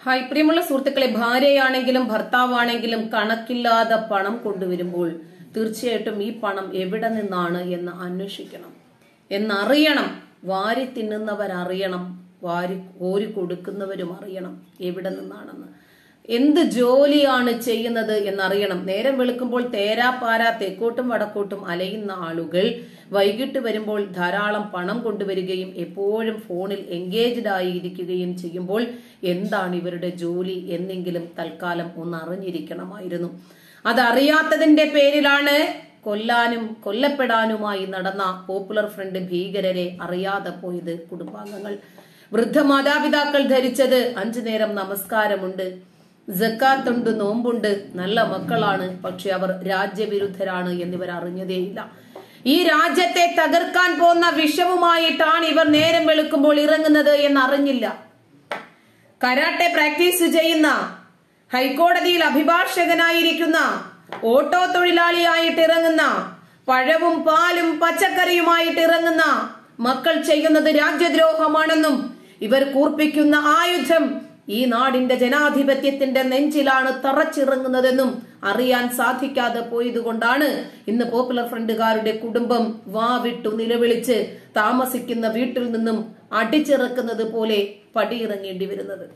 Hi പ്രിയമുള്ള സുഹൃത്തുക്കളെ ഭാര്യയാണെങ്കിലും ഭർത്താവാണെങ്കിലും കണക്കില്ലാതെ പണം കൊണ്ടുവരുമ്പോൾ തീർച്ചയായിട്ടും ഈ പണം എവിടെ നിന്നാണ് എന്ന് അന്വേഷിക്കണം എന്നറിയണം വാരി തിന്നുന്നവരറിയണം വാരി കോരി കൊടുക്കുന്നവരും അറിയണം എവിടെ നിന്നാണെന്ന് എന്ത് ജോലിയാണ് ചെയ്യുന്നത് എന്നറിയണം നേരം വെളുക്കുമ്പോൾ തേരാപ്പാര തെക്കോട്ടും വടക്കോട്ടും അലയുന്ന ആളുകൾ വൈകിട്ട് വരുമ്പോൾ ധാരാളം പണം കൊണ്ടുവരികയും എപ്പോഴും ഫോണിൽ എൻഗേജ്ഡ് ആയിരിക്കുകയും ചെയ്യുമ്പോൾ എന്താണ് ഇവരുടെ ജോലി എന്നെങ്കിലും തൽക്കാലം ഒന്ന് അറിഞ്ഞിരിക്കണമായിരുന്നു അതറിയാത്തതിന്റെ പേരിലാണ് കൊല്ലാനും കൊല്ലപ്പെടാനുമായി നടന്ന പോപ്പുലർ ഫ്രണ്ട് ഭീകരരെ അറിയാതെ പോയത് കുടുംബാംഗങ്ങൾ വൃദ്ധ മാതാപിതാക്കൾ ധരിച്ചത് അഞ്ചു നേരം നമസ്കാരമുണ്ട് ജക്കാത്തുണ്ട് നോമ്പുണ്ട് നല്ല മക്കളാണ് പക്ഷെ അവർ രാജ്യവിരുദ്ധരാണ് എന്നിവർ അറിഞ്ഞതേയില്ല ഈ രാജ്യത്തെ തകർക്കാൻ പോകുന്ന വിഷവുമായിട്ടാണ് ഇവർ നേരം വെളുക്കുമ്പോൾ ഇറങ്ങുന്നത് എന്നറിഞ്ഞില്ല കരാട്ടെ പ്രാക്ടീസ് ചെയ്യുന്ന ഹൈക്കോടതിയിൽ അഭിഭാഷകനായിരിക്കുന്ന ഓട്ടോ തൊഴിലാളിയായിട്ട് ഇറങ്ങുന്ന പഴവും പാലും പച്ചക്കറിയുമായിട്ട് ഇറങ്ങുന്ന മക്കൾ ചെയ്യുന്നത് രാജ്യദ്രോഹമാണെന്നും ഇവർ കൂർപ്പിക്കുന്ന ആയുധം ഈ നാടിന്റെ ജനാധിപത്യത്തിന്റെ നെഞ്ചിലാണ് തറച്ചിറങ്ങുന്നതെന്നും അറിയാൻ സാധിക്കാതെ പോയതുകൊണ്ടാണ് ഇന്ന് പോപ്പുലർ ഫ്രണ്ടുകാരുടെ കുടുംബം വാവിട്ടു നിലവിളിച്ച് താമസിക്കുന്ന വീട്ടിൽ നിന്നും അടിച്ചിറക്കുന്നത് പോലെ പടിയിറങ്ങേണ്ടി വരുന്നത്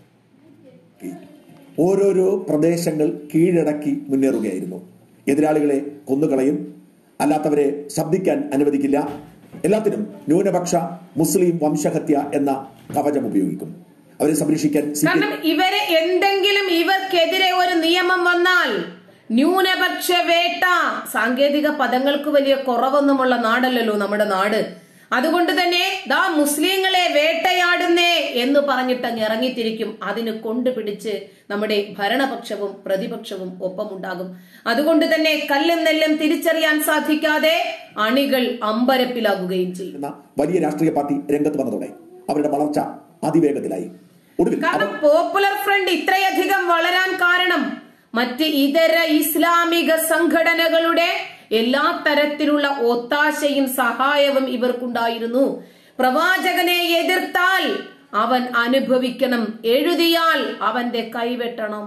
ഓരോരോ പ്രദേശങ്ങൾ കീഴടക്കി മുന്നേറുകയായിരുന്നു എതിരാളികളെ കൊന്നുകളയും അല്ലാത്തവരെ ശബ്ദിക്കാൻ അനുവദിക്കില്ല എല്ലാത്തിനും ന്യൂനപക്ഷ മുസ്ലിം വംശഹത്യ എന്ന കവചം ഉപയോഗിക്കും അവരെ സംരക്ഷിക്കാൻ സി പി കാരണം ഇവരെ എന്തെങ്കിലും ഇവർക്കെതിരെ ഒരു നിയമം വന്നാൽ ന്യൂനപക്ഷ വേട്ട സാങ്കേതിക പദങ്ങൾക്ക് വലിയ കുറവൊന്നുമുള്ള നാടല്ലല്ലോ നമ്മുടെ നാട് അതുകൊണ്ട് തന്നെ ദാ മുസ്ലിങ്ങളെ വേട്ടയാടുന്നേ എന്ന് പറഞ്ഞിട്ട് അങ്ങ് ഇറങ്ങിത്തിരിക്കും അതിന് കൊണ്ടുപിടിച്ച് നമ്മുടെ ഭരണപക്ഷവും പ്രതിപക്ഷവും ഒപ്പമുണ്ടാകും അതുകൊണ്ട് തന്നെ കല്ലും നെല്ലും തിരിച്ചറിയാൻ സാധിക്കാതെ അണികൾ അമ്പരപ്പിലാകുകയും ചെയ്യും എന്ന വലിയ രാഷ്ട്രീയ പാർട്ടി രംഗത്ത് വന്നതോടെ അവരുടെ വളർച്ച അതിവേഗത്തിലായി ഒടുവിൽ അവർ കാരണം പോപ്പുലർ ഫ്രണ്ട് ഇത്രയധികം വളരാൻ കാരണം മറ്റ് ഇതര ഇസ്ലാമിക സംഘടനകളുടെ എല്ലാ തരത്തിലുള്ള ഒത്താശയും സഹായവും ഇവർക്കുണ്ടായിരുന്നു പ്രവാചകനെ എതിർത്താൽ അവൻ അനുഭവിക്കണം എഴുതിയാൽ അവന്റെ കൈവെട്ടണം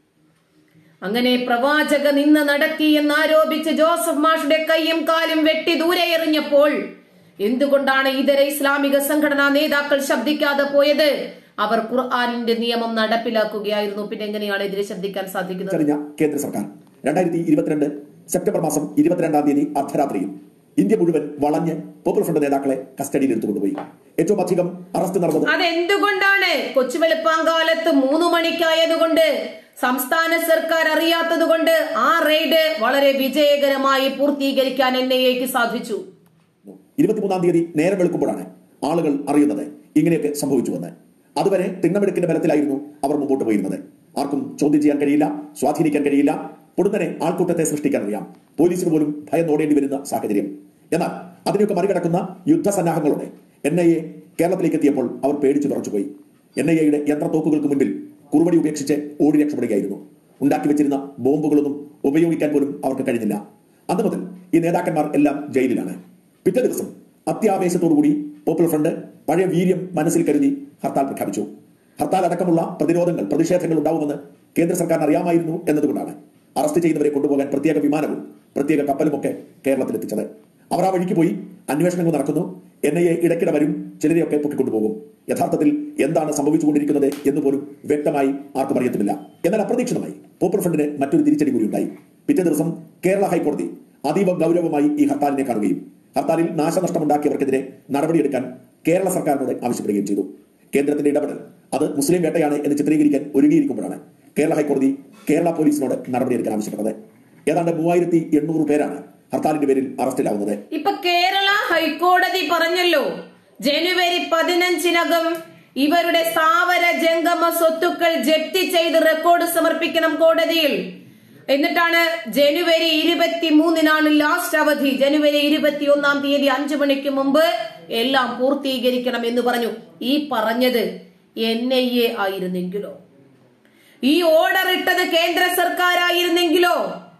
അങ്ങനെ പ്രവാചക നിന്ന് നടത്തി എന്നാരോപിച്ച് ജോസഫ് മാഷുടെ കൈയും കാലും വെട്ടി ദൂരെ എറിഞ്ഞപ്പോൾ എന്തുകൊണ്ടാണ് ഇതര ഇസ്ലാമിക സംഘടനാ നേതാക്കൾ ശബ്ദിക്കാതെ പോയത് അവർ ഖുർആാനിന്റെ നിയമം നടപ്പിലാക്കുകയായിരുന്നു പിന്നെ എങ്ങനെയാണ് എതിരെ ശബ്ദിക്കാൻ സാധിക്കുന്നത് തിരിച്ചറിഞ്ഞ കേന്ദ്ര സർക്കാർ രണ്ടായിരത്തി ഇരുപത്തിരണ്ട് സെപ്റ്റംബർ മാസം ഇരുപത്തിരണ്ടാം തീയതി അർദ്ധരാത്രിയിൽ ഇന്ത്യ മുഴുവൻ വളഞ്ഞ് പോപ്പുലർ ഫ്രണ്ട് നേതാക്കളെ കസ്റ്റഡിയിൽ എടുത്തുകൊണ്ടുപോയി ഏറ്റവും അധികം അറസ്റ്റ് നടന്നത് അതെന്തുകൊണ്ടാണ് കൊച്ചുവെളുപ്പാങ്കാലത്ത് മൂന്ന് മണിക്കായതുകൊണ്ട് സംസ്ഥാന സർക്കാർ അറിയാത്തതുകൊണ്ട് ആ റെയ്ഡ് വളരെ വിജയകരമായി പൂർത്തീകരിക്കാൻ എൻ ഐ എക്ക് സാധിച്ചു ഇരുപത്തിമൂന്നാം തീയതി നേരം വെളുക്കുമ്പോഴാണ് ആളുകൾ അറിയുന്നത് ഇങ്ങനെയൊക്കെ സംഭവിച്ചുവെന്ന് അതുവരെ തിണ്ണമെടുക്കിന്റെ ബലത്തിലായിരുന്നു അവർ മുമ്പോട്ട് പോയിരുന്നത് ആർക്കും ചോദ്യം ചെയ്യാൻ കഴിയില്ല സ്വാധീനിക്കാൻ കഴിയില്ല പൊടുന്നനെ ആൾക്കൂട്ടത്തെ സൃഷ്ടിക്കാൻ അറിയാം പോലീസിന് പോലും ഭയം നോടേണ്ടി വരുന്ന സാഹചര്യം എന്നാൽ അതിനെയൊക്കെ മറികടക്കുന്ന യുദ്ധസന്നാഹങ്ങളോടെ എൻ ഐ എ കേരളത്തിലേക്ക് എത്തിയപ്പോൾ അവർ പേടിച്ചു വിറച്ചുപോയി എൻ ഐ എയുടെ യന്ത്രത്തോക്കുകൾക്ക് മുൻപിൽ കുറുവടി ഉപേക്ഷിച്ച് ഓടി രക്ഷപ്പെടുകയായിരുന്നു ഉണ്ടാക്കി വെച്ചിരുന്ന ബോംബുകളൊന്നും ഉപയോഗിക്കാൻ പോലും അവർക്ക് കഴിഞ്ഞില്ല അന്ന് മുതൽ ഈ നേതാക്കന്മാർ എല്ലാം ജയിലിലാണ് പിറ്റേ ദിവസം അത്യാവേശത്തോടുകൂടി പോപ്പുലർ ഫ്രണ്ട് പഴയ വീര്യം മനസ്സിൽ കരുതി ഹർത്താൽ പ്രഖ്യാപിച്ചു ഹർത്താൽ അടക്കമുള്ള പ്രതിരോധങ്ങൾ പ്രതിഷേധങ്ങൾ ഉണ്ടാവുമെന്ന് കേന്ദ്ര സർക്കാരിന് അറിയാമായിരുന്നു എന്നതുകൊണ്ടാണ് അറസ്റ്റ് ചെയ്യുന്നവരെ കൊണ്ടുപോകാൻ പ്രത്യേക വിമാനവും പ്രത്യേക കപ്പലുമൊക്കെ കേരളത്തിലെത്തിച്ചത് അവർ ആ വഴിക്ക് പോയി അന്വേഷണങ്ങൾ നടക്കുന്നു എൻ ഐ എ ഇടയ്ക്കിടെ വരും ചിലരെയൊക്കെ പൊക്കിക്കൊണ്ടുപോകും യഥാർത്ഥത്തിൽ എന്താണ് സംഭവിച്ചുകൊണ്ടിരിക്കുന്നത് എന്ന് പോലും വ്യക്തമായി ആർക്കും അറിയത്തുമില്ല എന്നാൽ അപ്രതീക്ഷിതമായി പോപ്പുലർ ഫ്രണ്ടിന് മറ്റൊരു തിരിച്ചടി കൂടി ഉണ്ടായി പിറ്റേ ദിവസം കേരള ഹൈക്കോടതി അതീവ ഗൗരവമായി ഈ ഹർത്താലിനെ കാണുകയും ഹർത്താലിൽ നാശനഷ്ടമുണ്ടാക്കിയവർക്കെതിരെ നടപടിയെടുക്കാൻ കേരള സർക്കാരിനോട് ആവശ്യപ്പെടുകയും ചെയ്തു കേന്ദ്രത്തിന്റെ ഇടപെടൽ അത് മുസ്ലിം വേട്ടയാണ് എന്ന് ചിത്രീകരിക്കാൻ ഒരുങ്ങിയിരിക്കുമ്പോഴാണ് കേരള ഹൈക്കോടതി കേരള പോലീസിനോട് നടപടിയെടുക്കാൻ ആവശ്യപ്പെട്ടത് ഏതാണ്ട് മൂവായിരത്തി എണ്ണൂറ് പേരാണ് ഹർത്താലിന്റെ പേരിൽ അറസ്റ്റിലാവുന്നത് ഇപ്പൊ കേരള ഹൈക്കോടതി പറഞ്ഞല്ലോ ജനുവരി പതിനഞ്ചിനകം ഇവരുടെ സ്ഥാവര ജംഗമ സ്വത്തുക്കൾ ജപ്തി ചെയ്ത് റെക്കോർഡ് സമർപ്പിക്കണം കോടതിയിൽ എന്നിട്ടാണ് ജനുവരി ഇരുപത്തി മൂന്നിനാണ് ലാസ്റ്റ് അവധി ജനുവരി ഇരുപത്തി ഒന്നാം തീയതി അഞ്ചു മണിക്ക് മുമ്പ് എല്ലാം പൂർത്തീകരിക്കണം എന്ന് പറഞ്ഞു ഈ പറഞ്ഞത് എൻ ഐ എ ആയിരുന്നെങ്കിലോ ഈ ഓർഡർ ഇട്ടത് കേന്ദ്ര സർക്കാരായിരുന്നെങ്കിലോ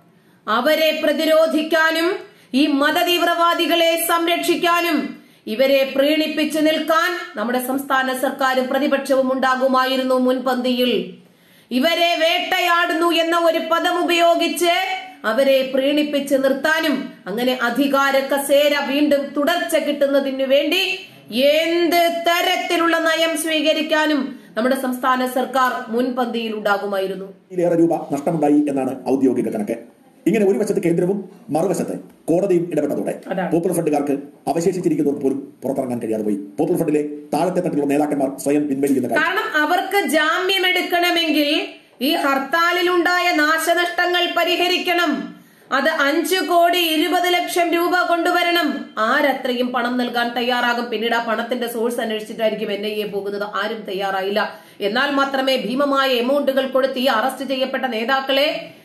അവരെ പ്രതിരോധിക്കാനും ഈ മതതീവ്രവാദികളെ സംരക്ഷിക്കാനും ഇവരെ പ്രീണിപ്പിച്ചു നിൽക്കാൻ നമ്മുടെ സംസ്ഥാന സർക്കാരും പ്രതിപക്ഷവും ഉണ്ടാകുമായിരുന്നു മുൻപന്തിയിൽ ഇവരെ വേട്ടയാടുന്നു എന്ന ഒരു പദം ഉപയോഗിച്ച് അവരെ പ്രീണിപ്പിച്ച് നിർത്താനും അങ്ങനെ അധികാര കസേര വീണ്ടും തുടർച്ച കിട്ടുന്നതിനു വേണ്ടി എന്ത് തരത്തിലുള്ള നയം സ്വീകരിക്കാനും നമ്മുടെ സംസ്ഥാന സർക്കാർ മുൻപന്തിയിൽ ഉണ്ടാകുമായിരുന്നു ിലേറെ രൂപ നഷ്ടമുണ്ടായി എന്നാണ് ഔദ്യോഗിക കണക്ക് ഇങ്ങനെ ഒരു വശത്ത് കേന്ദ്രവും മറുവശത്ത് കോടതിയും ഇടപെട്ടതോടെ അതാണ്. പോപ്പുലർ ഫണ്ടുകാർക്ക് അവശേഷിച്ചിരിക്കുന്നവർ പോലും പുറത്തിറങ്ങാൻ കഴിയാതെ പോയി പോപ്പുലർ ഫണ്ടിലെ താഴത്തെ തട്ടിലുള്ള നേതാക്കന്മാർ സ്വയം പിൻവലിക്കുന്ന കാര്യം കാരണം അവർക്ക് ജാമ്യം എടുക്കണമെങ്കിൽ ഈ ഹർത്താലിലുണ്ടായ നാശനഷ്ടങ്ങൾ പരിഹരിക്കണം അത് അഞ്ചു കോടി ഇരുപത് ലക്ഷം രൂപ കൊണ്ടുവരണം ആരത്രയും പണം നൽകാൻ തയ്യാറാകും പിന്നീട് ആ പണത്തിന്റെ സോഴ്സ് അന്വേഷിച്ചിട്ടായിരിക്കും എൻ ഐ എ പോകുന്നത് ആരും തയ്യാറായില്ല എന്നാൽ മാത്രമേ ഭീമമായ എമൗണ്ടുകൾ കൊടുത്ത് ഈ അറസ്റ്റ് ചെയ്യപ്പെട്ട നേതാക്കളെ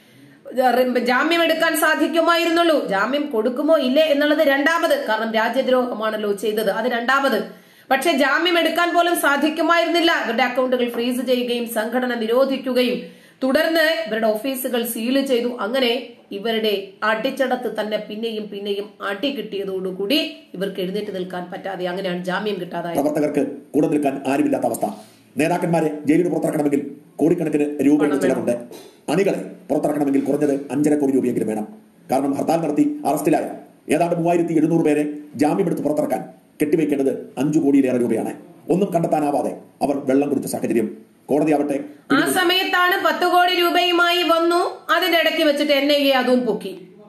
ജാമ്യം എടുക്കാൻ സാധിക്കുമായിരുന്നുള്ളൂ ജാമ്യം കൊടുക്കുമോ ഇല്ലേ എന്നുള്ളത് രണ്ടാമത് കാരണം രാജ്യദ്രോഹമാണല്ലോ ചെയ്തത് അത് രണ്ടാമത് പക്ഷെ ജാമ്യം എടുക്കാൻ പോലും സാധിക്കുമായിരുന്നില്ല ഇവരുടെ അക്കൗണ്ടുകൾ ഫ്രീസ് ചെയ്യുകയും സംഘടന നിരോധിക്കുകയും തുടർന്ന് ഇവരുടെ ഓഫീസുകൾ സീല് ചെയ്തു അങ്ങനെ ഇവരുടെ അടിച്ചടത്ത് തന്നെ പിന്നെയും പിന്നെയും അടി കിട്ടിയതോടുകൂടി ഇവർക്ക് എഴുന്നേറ്റ് നിൽക്കാൻ പറ്റാതെ അങ്ങനെയാണ് ജാമ്യം കിട്ടാതായത് പ്രവർത്തകർക്ക് കൂടെ നിൽക്കാൻ ആരുമില്ലാത്ത അവസ്ഥ നേതാക്കന്മാരെ ജയിലിൽ പുറത്തിറക്കണമെങ്കിൽ കോടിക്കണക്കിന് രൂപയുടെ ചിലവുണ്ട് അണികളെ പുറത്തിറക്കണമെങ്കിൽ കുറഞ്ഞത് അഞ്ചര കോടി രൂപയെങ്കിലും വേണം കാരണം ഹർത്താൽ നടത്തി അറസ്റ്റിലായ ഏതാണ്ട് മൂവായിരത്തി എഴുന്നൂറ് പേരെ ജാമ്യമെടുത്ത് പുറത്തിറക്കാൻ കെട്ടിവെക്കേണ്ടത് അഞ്ചു കോടിയിലേറെ രൂപയാണ് ഒന്നും കണ്ടെത്താനാവാതെ അവർ വെള്ളം കുടിച്ച സാഹചര്യം കോടതി ആവട്ടെ ആ സമയത്താണ് പത്ത് കോടി രൂപയുമായി വന്നു അതിന്റെ ഇടയ്ക്ക് വെച്ചിട്ട് എൻ ഐ എ അതും പൊക്കി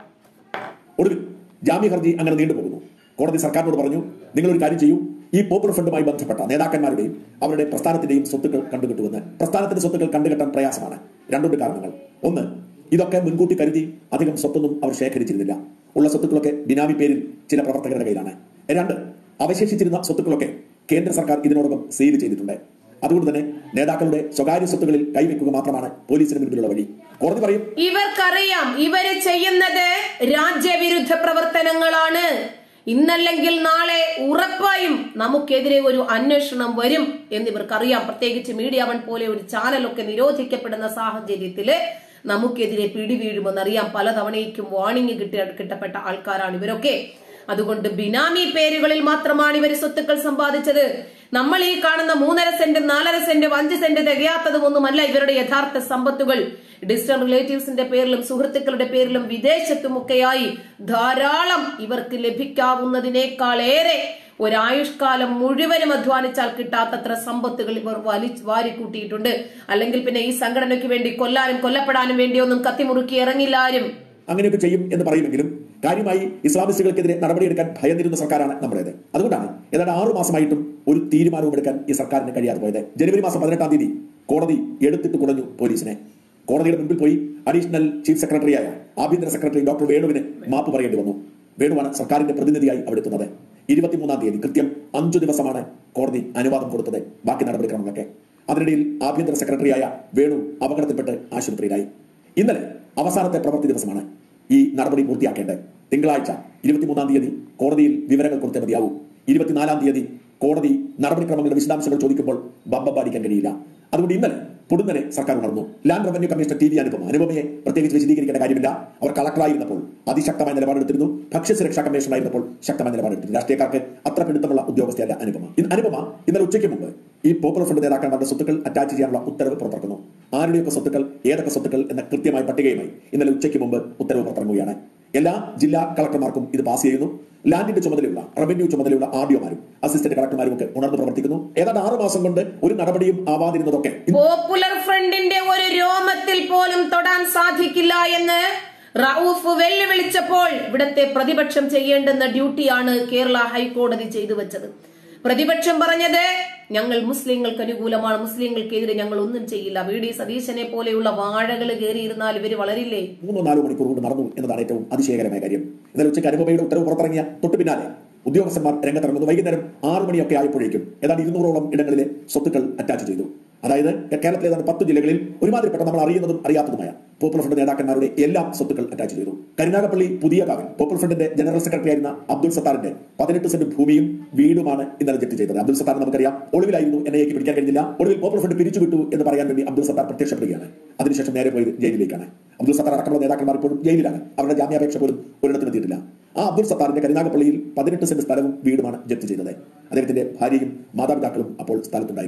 ഒടുവിൽ ജാമ്യ ഹർജി അങ്ങനെ നീണ്ടുപോകുന്നു കോടതി സർക്കാരിനോട് പറഞ്ഞു നിങ്ങളൊരു കാര്യം ചെയ്യൂ ഈ പോപ്പുലർ ഫണ്ടുമായി ബന്ധപ്പെട്ട നേതാക്കന്മാരുടെയും അവരുടെ പ്രസ്ഥാനത്തിന്റെയും സ്വത്തുക്കൾ കണ്ടുകിട്ടുമെന്ന് പ്രസ്ഥാനത്തിന്റെ സ്വത്തുക്കൾ കണ്ടുകെട്ടാൻ പ്രയാസമാണ് രണ്ടുണ്ട് കാരണങ്ങൾ ഒന്ന് ഇതൊക്കെ മുൻകൂട്ടി കരുതി അധികം സ്വത്തൊന്നും അവർ ശേഖരിച്ചിരുന്നില്ല ഉള്ള സ്വത്തുക്കളൊക്കെ ബിനാമി പേരിൽ ചില പ്രവർത്തകരുടെ കയ്യിലാണ് രണ്ട് അവശേഷിച്ചിരുന്ന സ്വത്തുക്കളൊക്കെ കേന്ദ്ര സർക്കാർ ഇതിനോടകം സീൽ ചെയ്തിട്ടുണ്ട് അതുകൊണ്ട് തന്നെ നേതാക്കളുടെ സ്വകാര്യ സ്വത്തുകളിൽ കൈവയ്ക്കുക മാത്രമാണ് പോലീസിന് മുൻപിലുള്ള വഴി കോടതി പറയും ഇവർക്കറിയാം ഇവര് ചെയ്യുന്നത് രാജ്യവിരുദ്ധ പ്രവർത്തനങ്ങളാണ് ഇന്നല്ലെങ്കിൽ നാളെ ഉറപ്പായും നമുക്കെതിരെ ഒരു അന്വേഷണം വരും എന്നിവർക്കറിയാം പ്രത്യേകിച്ച് മീഡിയ വൺ പോലെ ഒരു ചാനലൊക്കെ നിരോധിക്കപ്പെടുന്ന സാഹചര്യത്തില് നമുക്കെതിരെ പിടിവീഴുമെന്നറിയാം പലതവണയ്ക്കും വാണിംഗ് കിട്ടിയ കിട്ടപ്പെട്ട ആൾക്കാരാണ് ഇവരൊക്കെ അതുകൊണ്ട് ബിനാമി പേരുകളിൽ മാത്രമാണ് ഇവർ സ്വത്തുക്കൾ സമ്പാദിച്ചത് നമ്മൾ ഈ കാണുന്ന മൂന്നര സെന്റും നാലര സെന്റും അഞ്ച് സെന്റ് തികയാത്തതും ഒന്നുമല്ല ഇവരുടെ യഥാർത്ഥ സമ്പത്തുകൾ ഡിജിറ്റൽ റിലേറ്റീവ്സിന്റെ പേരിലും സുഹൃത്തുക്കളുടെ പേരിലും വിദേശത്തുമൊക്കെയായി ധാരാളം ഇവർക്ക് ലഭിക്കാവുന്നതിനേക്കാളേറെ ഒരായുഷ്കാലം മുഴുവനും അധ്വാനിച്ചാൽ കിട്ടാത്തത്ര സമ്പത്തുകൾ ഇവർ വലി വാരിക്കൂട്ടിയിട്ടുണ്ട് അല്ലെങ്കിൽ പിന്നെ ഈ സംഘടനയ്ക്ക് വേണ്ടി കൊല്ലാനും കൊല്ലപ്പെടാനും വേണ്ടിയൊന്നും കത്തിമുറുക്കി ഇറങ്ങില്ല ആരും അങ്ങനെയൊക്കെ ചെയ്യും എന്ന് പറയുമെങ്കിലും കാര്യമായി ഇസ്ലാമിസ്റ്റുകൾക്കെതിരെ നടപടിയെടുക്കാൻ ഭയന്നിരുന്ന സർക്കാരാണ് നമ്മുടേത് അതുകൊണ്ടാണ് ഏതാണ്ട് ആറു മാസമായിട്ടും ഒരു തീരുമാനവും എടുക്കാൻ ഈ സർക്കാരിന് കഴിയാതെ പോയത് ജനുവരി മാസം പതിനെട്ടാം തീയതി കോടതി എടുത്തിട്ട് കുടഞ്ഞു പോലീസിനെ കോടതിയുടെ മുൻപിൽ പോയി അഡീഷണൽ ചീഫ് സെക്രട്ടറിയായ ആഭ്യന്തര സെക്രട്ടറി ഡോക്ടർ വേണുവിന് മാപ്പ് പറയേണ്ടി വന്നു വേണുവാണ് സർക്കാരിന്റെ പ്രതിനിധിയായി അവിടെ എത്തുന്നത് ഇരുപത്തിമൂന്നാം തീയതി കൃത്യം അഞ്ചു ദിവസമാണ് കോടതി അനുവാദം കൊടുത്തത് ബാക്കി നടപടിക്രമങ്ങളൊക്കെ അതിനിടയിൽ ആഭ്യന്തര സെക്രട്ടറിയായ വേണു അപകടത്തിൽപ്പെട്ട് ആശുപത്രിയിലായി ഇന്നലെ അവസാനത്തെ പ്രവൃത്തി ദിവസമാണ് ഈ നടപടി പൂർത്തിയാക്കേണ്ടത് തിങ്കളാഴ്ച ഇരുപത്തിമൂന്നാം തീയതി കോടതിയിൽ വിവരങ്ങൾ കൊടുത്തേ മതിയാവൂ ഇരുപത്തിനാലാം തീയതി കോടതി നടപടിക്രമങ്ങളുടെ വിശദാംശങ്ങൾ ചോദിക്കുമ്പോൾ ബമ്പ പാടിക്കാൻ കഴിയില്ല അതുകൊണ്ട് ഇന്നലെ പൊടുന്നനെ സർക്കാർ ഉണർന്നു land revenue commissioner T V Anupama അനുപമയെ പ്രത്യേകിച്ച് വിശദീകരിക്കേണ്ട കാര്യമില്ല അവർ കളക്ടറായിരുന്നപ്പോൾ അതിശക്തമായ നിലപാടെടുത്തിരുന്നു ഭക്ഷ്യസുരക്ഷാ കമ്മീഷണറായിരുന്നപ്പോൾ ശക്തമായ നിലപാടെടുത്തിരുന്നു രാഷ്ട്രീയക്കാർക്ക് അത്ര പിടുത്തമുള്ള ഉദ്യോഗസ്ഥയല്ല അനുപമ ഇന്ന് അനുപമ ഇന്നലെ ഉച്ചയ്ക്ക് മുമ്പ് ഈ പോപ്പുലർ ഫണ്ട് നേതാക്കന്മാരുടെ സ്വത്തുക്കൾ അറ്റാച്ച് ചെയ്യാനുള്ള ഉത്തരവ് പുറത്തിറക്കുന്നു ആരുടെയൊക്കെ സ്വത്തുക്കൾ ഏതൊക്കെ സ്വത്തുക്കൾ എന്ന കൃത്യമായ പട്ടികയുമായി ഇന്നലെ ഉച്ചയ്ക്ക് മുമ്പ് ഉത്തരവ് പുറത്തിറങ്ങുകയാണ് എല്ലാ ജില്ലാ കളക്ടർമാർക്കും ഇത് പാസ് ചെയ്യുന്നു ലാൻഡിന്റെ ചുമതലയുള്ള റവന്യൂ ചുമതലയുള്ള ആർഡിഒമാരും അസിസ്റ്റന്റ് കളക്ടർമാരും ഒക്കെ ഉണർന്ന് പ്രവർത്തിക്കുന്നു ഏതാണ്ട് ആറ് മാസം കൊണ്ട് ഒരു നടപടിയും ആവാതിരുന്നതൊക്കെ പോപ്പുലർ ഫ്രണ്ടിന്റെ ഒരു രോമത്തിൽ പോലും തൊടാൻ സാധിക്കില്ല എന്ന് റൌഫ് വെല്ലുവിളിച്ചപ്പോൾ ഇവിടത്തെ പ്രതിപക്ഷം ചെയ്യേണ്ടുന്ന ഡ്യൂട്ടിയാണ് കേരള ഹൈക്കോടതി ചെയ്തു വെച്ചത് പ്രതിപക്ഷം പറഞ്ഞത് ഞങ്ങൾ മുസ്ലിങ്ങൾക്ക് അനുകൂലമാണ് മുസ്ലിങ്ങൾക്കെതിരെ ഞങ്ങൾ ഒന്നും ചെയ്യില്ല വി ഡി സതീശനെ പോലെയുള്ള വാഴകൾ കയറിയിരുന്നാൽ ഇവര് വളരില്ലേ മൂന്നോ നാലോ മണിക്കൂർ കൊണ്ട് നടന്നു എന്നതാണ് ഏറ്റവും അതിശയകരമായ കാര്യം ഇന്നലെ ഉച്ചയ്ക്ക് അനുപമയുടെ ഉത്തരവ് പുറത്തിറങ്ങിയ തൊട്ടു പിന്നാലെ ഉദ്യോഗസ്ഥന്മാർ രംഗത്തിറങ്ങുന്നു വൈകുന്നേരം ആറ് മണിയൊക്കെ ആയപ്പോഴേക്കും ഏതാണ്ട് ഇരുന്നൂറോളം ഇടങ്ങളിലെ സ്വത്തുക്കൾ അറ്റാച്ച് ചെയ്തു അതായത് കേരളത്തിലെ ഏതാണ്ട് പത്ത് ജില്ലകളിൽ ഒരുമാതിരിപ്പെട്ട നമ്മൾ അറിയുന്നതും അറിയാത്തതുമായ പോപ്പുലർ ഫ്രണ്ട് നേതാക്കന്മാരുടെ എല്ലാ സ്വത്തുക്കൾ അറ്റാച്ച് ചെയ്തു കരുനാഗപ്പള്ളി പുതിയ കാവൻ പോപ്പുലർ ഫ്രണ്ടിന്റെ ജനറൽ സെക്രട്ടറി ആയിരുന്ന അബ്ദുൾ സത്താറിന്റെ പതിനെട്ട് സെന്റ് ഭൂമിയും വീടുമാണ് ഇന്നലെ ജപ്തി ചെയ്തത് അബ്ദുൾ സത്താർ നമുക്കറിയാം ഒളിവിലായിരുന്നു എൻ ഐക്ക് പിടിക്കാൻ കഴിഞ്ഞില്ല ഒടുവിൽ പോപ്പുലർ ഫ്രണ്ട് പിരിച്ചുവിട്ടു എന്ന് പറയാൻ വേണ്ടി അബ്ദുൾ സത്താർ പ്രത്യക്ഷപ്പെടുകയാണ് അതിനുശേഷം നേരെ പോയത് ജയിലിലേക്കാണ് അബ്ദുൾ സത്താർ അടക്കമുള്ള നേതാക്കന്മാർ ഇപ്പോഴും ജയിലിലാണ് അവരുടെ ജാമ്യാപേക്ഷ പോലും ഒരിടത്തും എത്തിയിട്ടില്ല ആ അബ്ദുൾ സത്താറിന്റെ കരുനാഗപ്പള്ളിയിൽ പതിനെട്ട് സെന്റ് സ്ഥലവും വീടുമാണ് ജപ്തി ചെയ്തത് അദ്ദേഹത്തിന്റെ ഭാര്യയും മാതാപിതാക്കളും അപ്പോൾ സ്ഥലത്തുണ്ടായിരുന്നു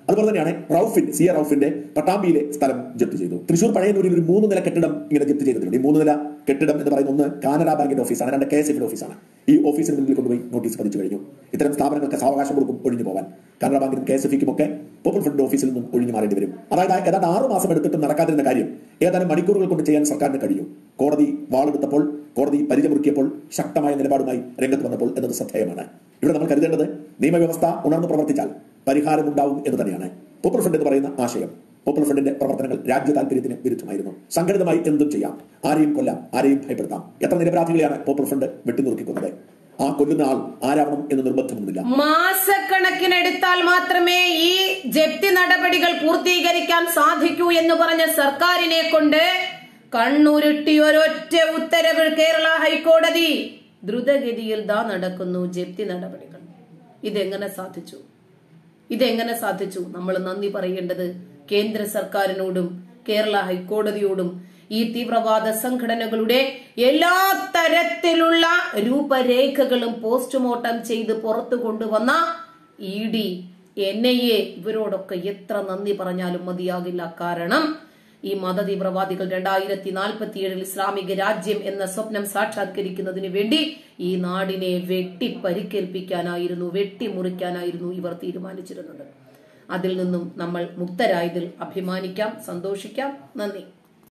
അതുപോലെ തന്നെയാണ് റൌഫിന്റെ സി എ റൌഫിന്റെ പട്ടാമ്പിയിലെ സ്ഥലം ജപ്തി ചെയ്തു തൃശൂർ പഴയന്നൂരിൽ ഒരു മൂന്ന് നില കെട്ടിടം ഇങ്ങനെ ജപ്തി ചെയ്തിട്ടുണ്ട് ഈ മൂന്ന് നില കെട്ടിടം എന്ന് പറയുന്ന ഒന്ന് കാനറ ബാങ്കിന്റെ ഓഫീസാണ് രണ്ട് കെ എസ് എഫിന്റെ ഓഫീസാണ് ഈ ഓഫീസിന് മുന്നിൽ കൊണ്ടുപോയി നോട്ടീസ് പതിച്ചു കഴിഞ്ഞു ഇത്തരം സ്ഥാപനങ്ങൾക്ക് സാവകാശം കൊടുക്കും ഒഴിഞ്ഞു പോകാൻ കാനറ ബാങ്കിനും കെ എസ് എഫിക്കും ഒക്കെ പോപ്പുലർ ഫ്രണ്ട് ഓഫീസിൽ നിന്നും ഒഴിഞ്ഞു മാറേണ്ടി വരും അതായത് ഏതാണ്ട് ആറ് മാസം എടുത്തിട്ടും നടക്കാതിരുന്ന കാര്യം ഏതാനും മണിക്കൂറുകൾ കൊണ്ട് ചെയ്യാൻ സർക്കാരിന് കഴിഞ്ഞു കോടതി വാളെടുത്തപ്പോൾ കോടതി പരിചമുറുക്കിയപ്പോൾ ശക്തമായ നിലപാടുമായി രംഗത്ത് വന്നപ്പോൾ എന്നത് ശ്രദ്ധേയമാണ് ഇവിടെ നമ്മൾ കരുതേണ്ടത് നിയമവ്യവസ്ഥ ഉണർന്നു പ്രവർത്തിച്ചാൽ പരിഹാരമുണ്ടാവും എന്ന് തന്നെയാണ് പോപ്പുലർ ഫ്രണ്ട് എന്ന് പറയുന്ന ആശയം പോപ്പുലർ ഫ്രണ്ടിന്റെ പ്രവർത്തനങ്ങൾ രാജ്യ താല്പര്യത്തിന് വിരുദ്ധമായിരുന്നു സംഘടിതമായി എന്തും ചെയ്യാം ആരെയും കൊല്ലാം ആരെയും ഭയപ്പെടുത്താം എത്ര നിരപരാധികളെയാണ് പോപ്പുലർ ഫ്രണ്ട് വെട്ടിനുറുക്കിക്കൊണ്ടത് ആ കൊല്ലുന്ന ആൾ ആരാവണം എന്ന് നിർബന്ധമൊന്നുമില്ല മാസക്കണക്കിനെടുത്താൽ മാത്രമേ ഈ ജപ്തി നടപടികൾ പൂർത്തീകരിക്കാൻ സാധിക്കൂ എന്ന് പറഞ്ഞ സർക്കാരിനെ കൊണ്ട് കണ്ണുരുട്ടി ഒരൊറ്റ ഉത്തരവ് കേരള ഹൈക്കോടതി ദ്രുതഗതിയിൽ ദാ നടക്കുന്നു ജപ്തി നടപടികൾ ഇതെങ്ങനെ സാധിച്ചു ഇതെങ്ങനെ സാധിച്ചു നമ്മൾ നന്ദി പറയേണ്ടത് കേന്ദ്ര സർക്കാരിനോടും കേരള ഹൈക്കോടതിയോടും ഈ തീവ്രവാദ സംഘടനകളുടെ എല്ലാ തരത്തിലുള്ള രൂപരേഖകളും പോസ്റ്റ്മോർട്ടം ചെയ്ത് പുറത്തു കൊണ്ടുവന്ന E D N I A ഇവരോടൊക്കെ എത്ര നന്ദി പറഞ്ഞാലും മതിയാകില്ല കാരണം ഈ മതതീവ്രവാദികൾ രണ്ടായിരത്തി നാൽപ്പത്തിയേഴിൽ ഇസ്ലാമിക രാജ്യം എന്ന സ്വപ്നം സാക്ഷാത്കരിക്കുന്നതിന് വേണ്ടി ഈ നാടിനെ വെട്ടി പരിക്കേൽപ്പിക്കാനായിരുന്നു വെട്ടിമുറിക്കാനായിരുന്നു ഇവർ തീരുമാനിച്ചിരുന്നത് അതിൽ നിന്നും നമ്മൾ മുക്തരായതിൽ അഭിമാനിക്കാം സന്തോഷിക്കാം നന്ദി